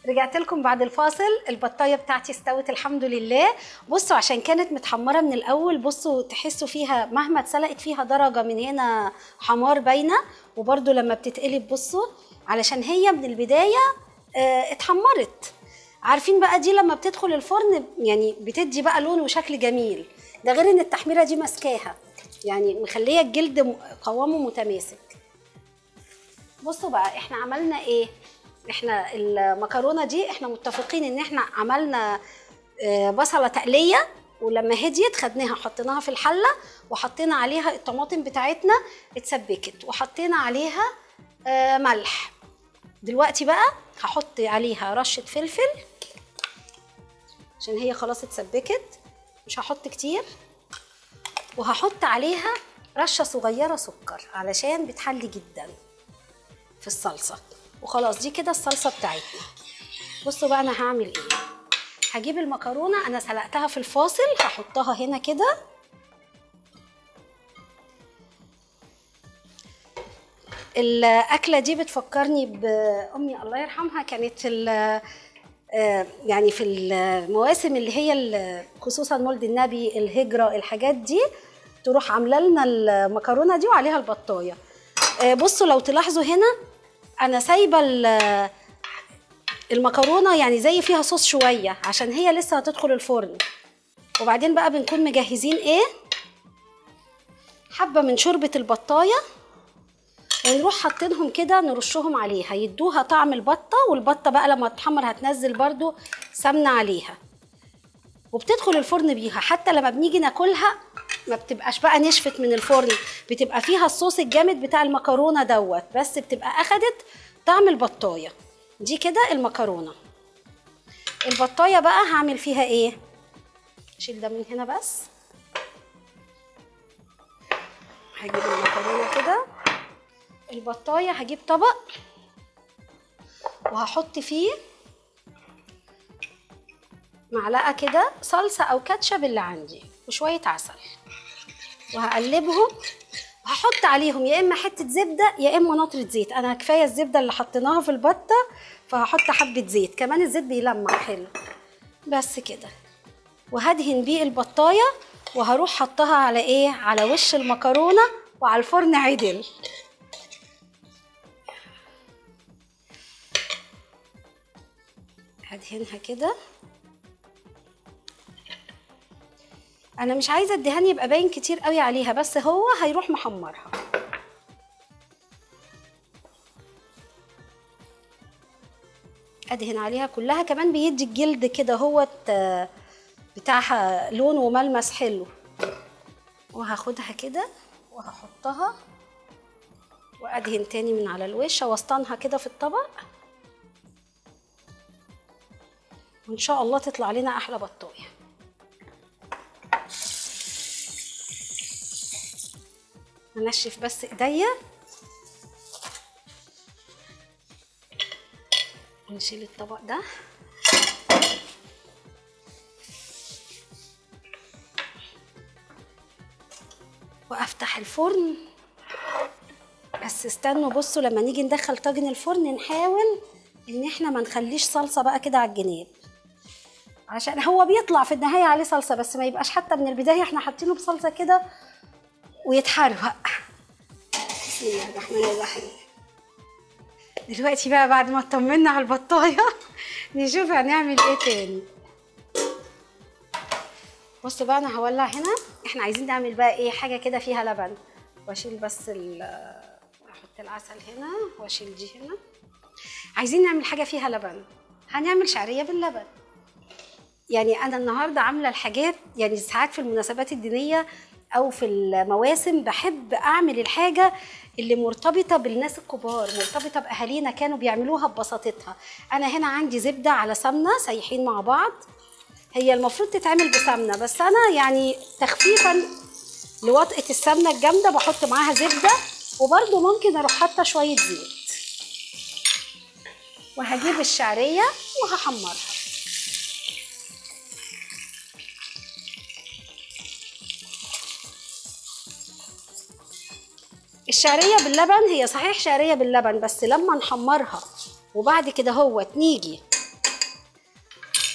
رجعت لكم بعد الفاصل البطايه بتاعتي استوت الحمد لله بصوا عشان كانت متحمره من الاول بصوا تحسوا فيها مهما اتسلقت فيها درجه من هنا حمار باينه وبرده لما بتتقلب بصوا علشان هي من البدايه اه اتحمرت عارفين بقى دي لما بتدخل الفرن يعني بتدي بقى لون وشكل جميل ده غير ان التحميره دي ماسكاها يعني مخليه الجلد م- قوامه متماسك بصوا بقى احنا عملنا ايه احنا المكرونه دي احنا متفقين ان احنا عملنا آه، بصله تقليه ولما هديت خدناها حطيناها في الحله وحطينا عليها الطماطم بتاعتنا اتسبكت وحطينا عليها آه، ملح دلوقتي بقى هحط عليها رشه فلفل عشان هي خلاص اتسبكت مش هحط كتير وهحط عليها رشه صغيره سكر علشان بتحلي جدا في الصلصه وخلاص دي كده الصلصه بتاعتنا بصوا بقى انا هعمل ايه هجيب المكرونه انا سلقتها في الفاصل هحطها هنا كده الاكله دي بتفكرني بامي الله يرحمها كانت في ال- آه، يعني في المواسم اللي هي ال- خصوصا مولد النبي الهجره الحاجات دي تروح عامله لنا المكرونه دي وعليها البطايه آه، بصوا لو تلاحظوا هنا انا سايبه ال- المكرونه يعني زي فيها صوص شويه عشان هي لسه هتدخل الفرن وبعدين بقى بنكون مجهزين ايه حبه من شوربه البطايه ونروح حاطينهم كده نرشهم عليها يدوها طعم البطه والبطه بقى لما تتحمر هتنزل برضو سمنه عليها وبتدخل الفرن بيها حتى لما بنيجي ناكلها ما بتبقاش بقى نشفت من الفرن بتبقى فيها الصوص الجامد بتاع المكرونه دوت بس بتبقى اخدت طعم البطايه دي كده المكرونه البطايه بقى هعمل فيها ايه اشيل ده من هنا بس هجيب المكرونه كده البطايه هجيب طبق وهحط فيه معلقه كده صلصه او كاتشب اللي عندي وشويه عسل وهقلبهم وهحط عليهم يا اما حته زبده يا اما نطره زيت انا كفايه الزبده اللي حطيناها في البطه فهحط حبه زيت كمان الزيت بيلمع حلو بس كده وهدهن بيه البطايه وهروح حطها على ايه على وش المكرونه وعلى الفرن عدل هدهنها كده انا مش عايزه الدهان يبقى باين كتير قوي عليها بس هو هيروح محمرها ادهن عليها كلها كمان بيدي الجلد كده هو بتاعها لون وملمس حلو وهاخدها كده وهحطها وادهن تاني من على الوش اوسطنها كده في الطبق وان شاء الله تطلع لنا احلى بطايه انشف بس ايديا ونشيل الطبق ده وافتح الفرن بس استنوا بصوا لما نيجي ندخل طاجن الفرن نحاول ان احنا ما نخليش صلصه بقى كده على الجناب عشان هو بيطلع في النهايه عليه صلصه بس ما يبقاش حتى من البدايه احنا حاطينه بصلصه كده ويتحرق بسم الله الرحمن الرحيم دلوقتي بقى بعد ما اطمنا على البطايه نشوف هنعمل ايه تاني بصوا بقى انا هولع هنا احنا عايزين نعمل بقى ايه حاجه كده فيها لبن واشيل بس ال احط العسل هنا واشيل دي هنا عايزين نعمل حاجه فيها لبن هنعمل شعريه باللبن يعني انا النهارده عامله الحاجات يعني ساعات في المناسبات الدينيه او في المواسم بحب اعمل الحاجه اللي مرتبطه بالناس الكبار مرتبطه باهالينا كانوا بيعملوها ببساطتها انا هنا عندي زبده على سمنه سايحين مع بعض هي المفروض تتعمل بسمنه بس انا يعني تخفيفا لوطئه السمنه الجامده بحط معاها زبده وبرده ممكن اروح حاطه شويه زيت وهجيب الشعريه وهحمرها الشعريه باللبن هي صحيح شعريه باللبن بس لما نحمرها وبعد كده هو نيجي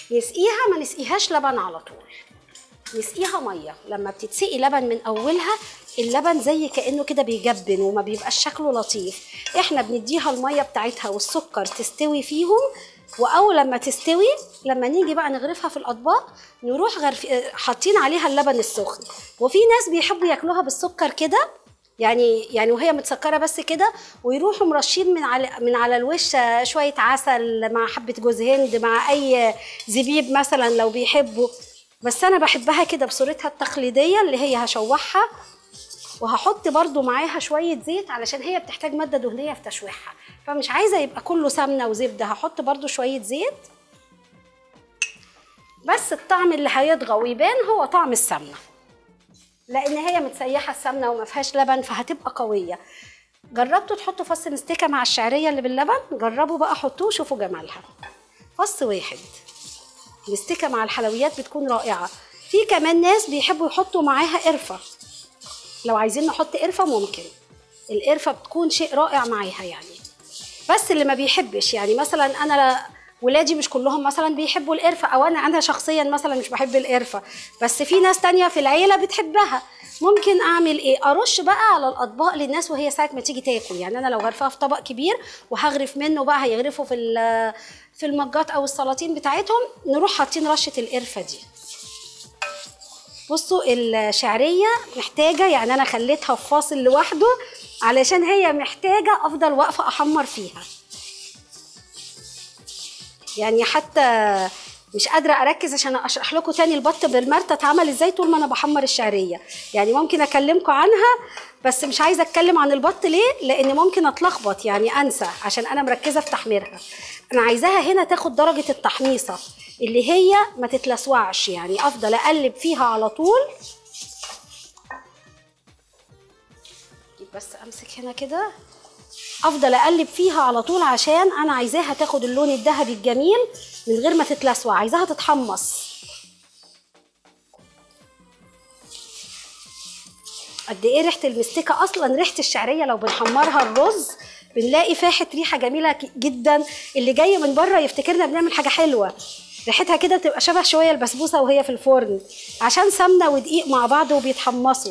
نسقيها ما نسقيهاش لبن على طول نسقيها ميه لما بتتسقي لبن من اولها اللبن زي كانه كده بيجبن وما بيبقاش شكله لطيف احنا بنديها الميه بتاعتها والسكر تستوي فيهم واول لما تستوي لما نيجي بقى نغرفها في الاطباق نروح غرف حاطين عليها اللبن السخن وفي ناس بيحبوا ياكلوها بالسكر كده يعني يعني وهي متسكره بس كده ويروحوا مرشين من على من على الوش شويه عسل مع حبه جوز هند مع اي زبيب مثلا لو بيحبوا بس انا بحبها كده بصورتها التقليديه اللي هي هشوحها وهحط برضو معاها شويه زيت علشان هي بتحتاج ماده دهنيه في تشويحها فمش عايزه يبقى كله سمنه وزبده هحط برضو شويه زيت بس الطعم اللي هيطغى ويبان هو طعم السمنه لان هي متسيحه السمنه وما فيهاش لبن فهتبقى قويه جربتوا تحطوا فص مستكه مع الشعريه اللي باللبن جربوا بقى حطوه شوفوا جمالها فص واحد مستكه مع الحلويات بتكون رائعه في كمان ناس بيحبوا يحطوا معاها قرفه لو عايزين نحط قرفه ممكن القرفه بتكون شيء رائع معاها يعني بس اللي ما بيحبش يعني مثلا انا ولادي مش كلهم مثلا بيحبوا القرفه او انا انا شخصيا مثلا مش بحب القرفه بس في ناس تانية في العيله بتحبها ممكن اعمل ايه ارش بقى على الاطباق للناس وهي ساعه ما تيجي تاكل يعني انا لو غرفها في طبق كبير وهغرف منه بقى هيغرفوا في في المجات او السلاطين بتاعتهم نروح حاطين رشه القرفه دي بصوا الشعريه محتاجه يعني انا خليتها في فاصل لوحده علشان هي محتاجه افضل واقفه احمر فيها يعني حتى مش قادرة أركز عشان أشرح لكم تاني البط بالمرتة اتعمل إزاي طول ما أنا بحمر الشعرية يعني ممكن أكلمكم عنها بس مش عايزة أتكلم عن البط ليه لأن ممكن أتلخبط يعني أنسى عشان أنا مركزة في تحميرها أنا عايزاها هنا تاخد درجة التحميصة اللي هي ما تتلسوعش يعني أفضل أقلب فيها على طول بس أمسك هنا كده افضل اقلب فيها على طول عشان انا عايزاها تاخد اللون الذهبي الجميل من غير ما تتلسوع عايزاها تتحمص قد ايه ريحه المستكه اصلا ريحه الشعريه لو بنحمرها الرز بنلاقي فاحت ريحه جميله جدا اللي جاي من بره يفتكرنا بنعمل حاجه حلوه ريحتها كده بتبقى شبه شويه البسبوسه وهي في الفرن عشان سمنه ودقيق مع بعض وبيتحمصوا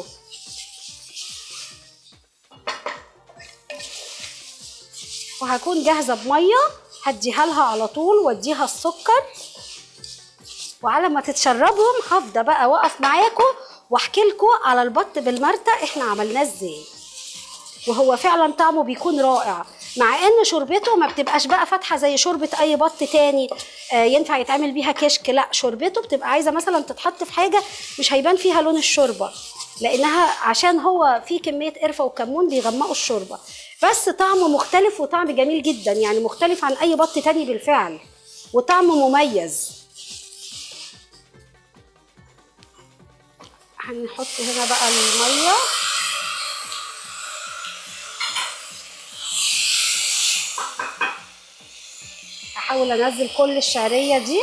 وهكون جاهزه بميه هديها لها على طول واديها السكر وعلى ما تتشربهم هفضل بقى واقف معاكم واحكي لكم على البط بالمرتة احنا عملناه ازاي وهو فعلا طعمه بيكون رائع مع ان شوربته ما بتبقاش بقى فاتحه زي شوربه اي بط تاني آه ينفع يتعمل بيها كشك لا شوربته بتبقى عايزه مثلا تتحط في حاجه مش هيبان فيها لون الشوربه لانها عشان هو فيه كميه قرفه وكمون بيغمقوا الشوربه بس طعمه مختلف وطعم جميل جدا يعني مختلف عن اي بط تاني بالفعل وطعم مميز هنحط هنا بقى الميه احاول انزل كل الشعريه دي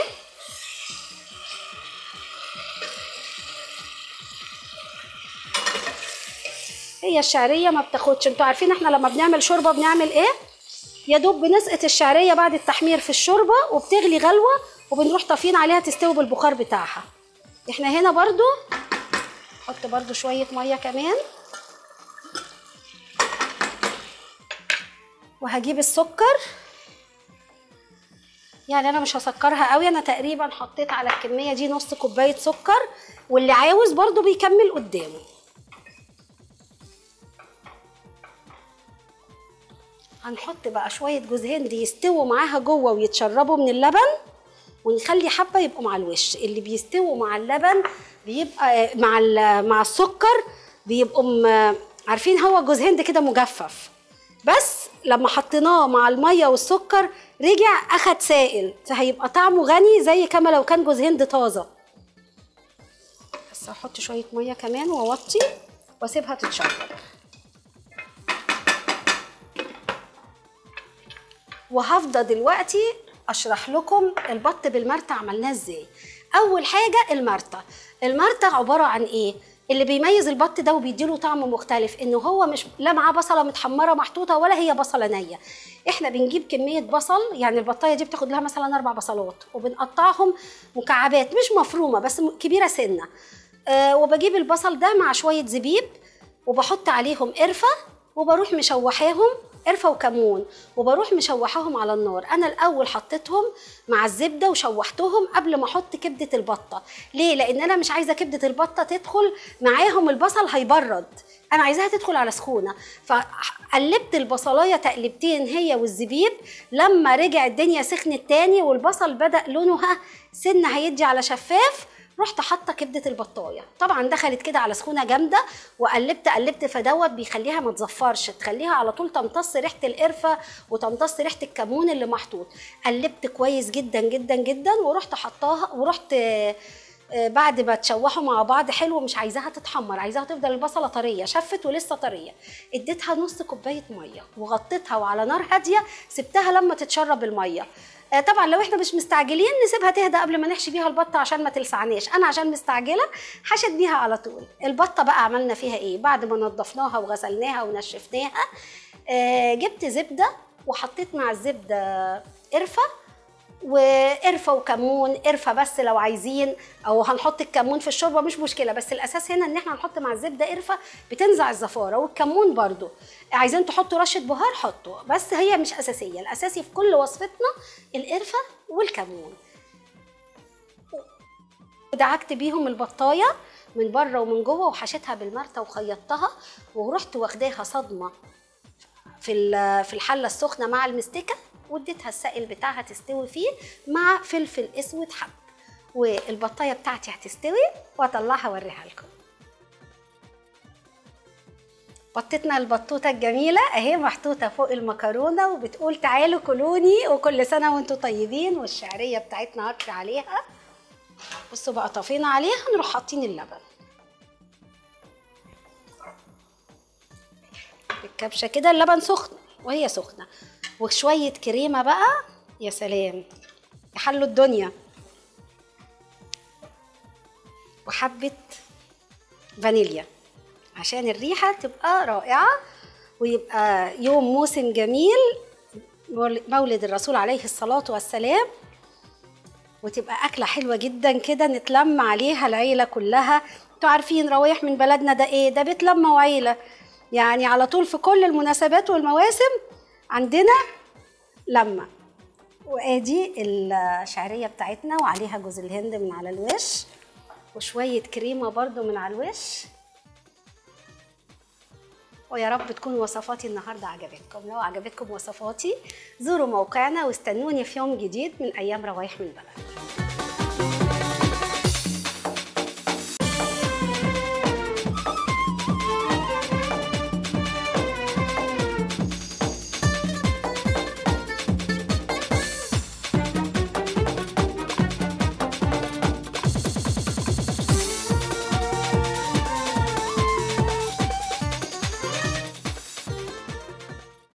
هي الشعريه ما بتاخدش انتوا عارفين احنا لما بنعمل شوربه بنعمل ايه يا دوب بنسقط الشعريه بعد التحمير في الشوربه وبتغلي غلوه وبنروح طافين عليها تستوي بالبخار بتاعها احنا هنا برضو نحط برضو شويه ميه كمان وهجيب السكر يعني انا مش هسكرها قوي انا تقريبا حطيت على الكميه دي نص كوبايه سكر واللي عاوز برضو بيكمل قدامه هنحط بقى شويه جوز هند يستووا معاها جوه ويتشربوا من اللبن ونخلي حبه يبقوا مع الوش اللي بيستووا مع اللبن بيبقى مع مع السكر بيبقوا عارفين هو جوز هند كده مجفف بس لما حطيناه مع الميه والسكر رجع اخد سائل فهيبقى طعمه غني زي كما لو كان جوز هند طازه بس هحط شويه ميه كمان واوطي واسيبها تتشرب وهفضل دلوقتي اشرح لكم البط بالمرتة عملناه ازاي اول حاجه المرتة المرتة عباره عن ايه اللي بيميز البط ده وبيديله طعم مختلف انه هو مش لا معاه بصله متحمره محطوطه ولا هي بصله نيه احنا بنجيب كميه بصل يعني البطايه دي بتاخد لها مثلا اربع بصلات وبنقطعهم مكعبات مش مفرومه بس م- كبيره سنه آه وبجيب البصل ده مع شويه زبيب وبحط عليهم قرفه وبروح مشوحاهم قرفه وكمون وبروح مشوحاهم على النار انا الاول حطيتهم مع الزبده وشوحتهم قبل ما احط كبده البطه ليه لان انا مش عايزه كبده البطه تدخل معاهم البصل هيبرد انا عايزاها تدخل على سخونه فقلبت البصلايه تقلبتين هي والزبيب لما رجع الدنيا سخنت تاني والبصل بدا لونه ها سن هيدي على شفاف رحت حاطه كبده البطايه طبعا دخلت كده على سخونه جامده وقلبت قلبت فدوت بيخليها ما تزفرش تخليها على طول تمتص ريحه القرفه وتمتص ريحه الكمون اللي محطوط قلبت كويس جدا جدا جدا ورحت حطاها ورحت آه، آه، بعد ما تشوحوا مع بعض حلو مش عايزاها تتحمر عايزاها تفضل البصله طريه شفت ولسه طريه اديتها نص كوبايه ميه وغطيتها وعلى نار هاديه سبتها لما تتشرب الميه آه، طبعا لو احنا مش مستعجلين نسيبها تهدى قبل ما نحشي بيها البطه عشان ما تلسعناش انا عشان مستعجله حشت بيها على طول البطه بقى عملنا فيها ايه بعد ما نضفناها وغسلناها ونشفناها آه، جبت زبده وحطيت مع الزبده قرفه وقرفه وكمون قرفه بس لو عايزين او هنحط الكمون في الشوربه مش مشكله بس الاساس هنا ان احنا هنحط مع الزبده قرفه بتنزع الزفاره والكمون برضو عايزين تحطوا رشه بهار حطوا بس هي مش اساسيه الاساسي في كل وصفتنا القرفه والكمون ودعكت بيهم البطايه من بره ومن جوه وحشيتها بالمرته وخيطتها ورحت واخداها صدمه في ال- في الحله السخنه مع المستكه واديتها السائل بتاعها تستوي فيه مع فلفل اسود حب والبطايه بتاعتي هتستوي واطلعها اوريها لكم بطتنا البطوطه الجميله اهي محطوطه فوق المكرونه وبتقول تعالوا كلوني وكل سنه وانتم طيبين والشعريه بتاعتنا هطفي عليها بصوا بقى طفينا عليها نروح حاطين اللبن الكبشه كده اللبن سخن وهي سخنه وشويه كريمه بقى يا سلام يحلوا الدنيا وحبه فانيليا عشان الريحه تبقى رائعه ويبقى يوم موسم جميل مولد الرسول عليه الصلاه والسلام وتبقى أكلة حلوة جدا كده نتلم عليها العيلة كلها انتوا عارفين روايح من بلدنا ده ايه ده بيت لمة وعيلة يعني على طول في كل المناسبات والمواسم عندنا لمة وادي الشعرية بتاعتنا وعليها جوز الهند من على الوش وشوية كريمة برضو من على الوش ويا رب تكون وصفاتي النهارده عجبتكم لو عجبتكم وصفاتي زوروا موقعنا واستنوني في يوم جديد من ايام روايح من البلد